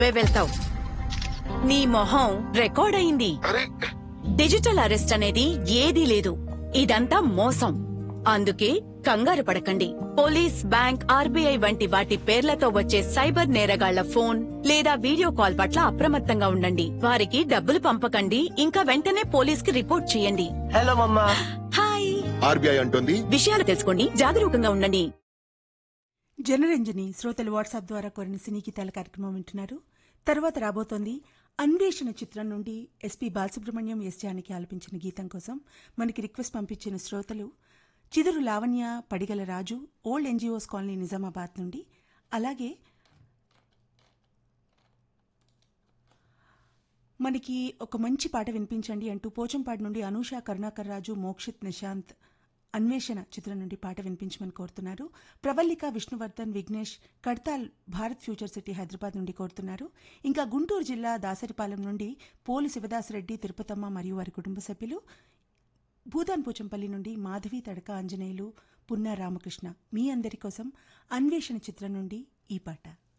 వెళ్తావు నీ మొహం రికార్డ్ అయింది అరే డిజిటల్ అరెస్ట్ అనేది ఏదీ లేదు ఇదంతా మోసం అందుకే కంగారు పడకండి పోలీస్ బ్యాంక్ ఆర్బీఐ వంటి వాటి పేర్లతో వచ్చే సైబర్ నేరగాళ్ల ఫోన్ లేదా వీడియో కాల్ పట్ల అప్రమత్తంగా ఉండండి వారికి డబ్బులు పంపకండి ఇంకా వెంటనే పోలీస్ కి రిపోర్ట్ చేయండి హలో మమ్మా హాయ్ ఆర్బీఐ అంటోంది విషయాలు తెలుసుకోండి జాగరూకంగా ఉండండి జనరంజని శ్రోతలు వాట్సాప్ ద్వారా కోరిన సినీ గీతాల కార్యక్రమం వింటున్నారు తర్వాత రాబోతోంది అన్వేషణ చిత్రం నుండి ఎస్పీ బాలసుబ్రహ్మణ్యం ఎస్ జానకి ఆలపించిన గీతం కోసం మనకి రిక్వెస్ట్ పంపించిన శ్రోతలు Chiduru Lavanya Padigala Raju old NGOs colony Nizamabad నుండి అలాగే మనకి ఒక మంచి పాట వినిపించండి అంటూ పోచంపాడు నుండి అనూష కరుణాకర్ రాజు మోక్షిత్ నిశాంత్ అన్వేషణ చిత్రం నుండి పాట వినిపించమని కోరుతున్నారు ప్రవల్లిక విష్ణువర్ధన్ విఘ్నేష్ కడ్తాల్ భారత్ ఫ్యూచర్ సిటీ హైదరాబాద్ నుండి కోరుతున్నారు ఇంకా గుంటూరు జిల్లా దాసరిపాలెం నుండి పోలు శివదాసరెడ్డి తిరుపతమ్మ మరియు వారి కుటుంబ సభ్యులు భూదాన్ పోచంపల్లి నుండి మాధవి తడక ఆంజనేయులు పున్నా రామకృష్ణ మీ అందరి కోసం అన్వేషణ చిత్రం నుండి ఈ పాట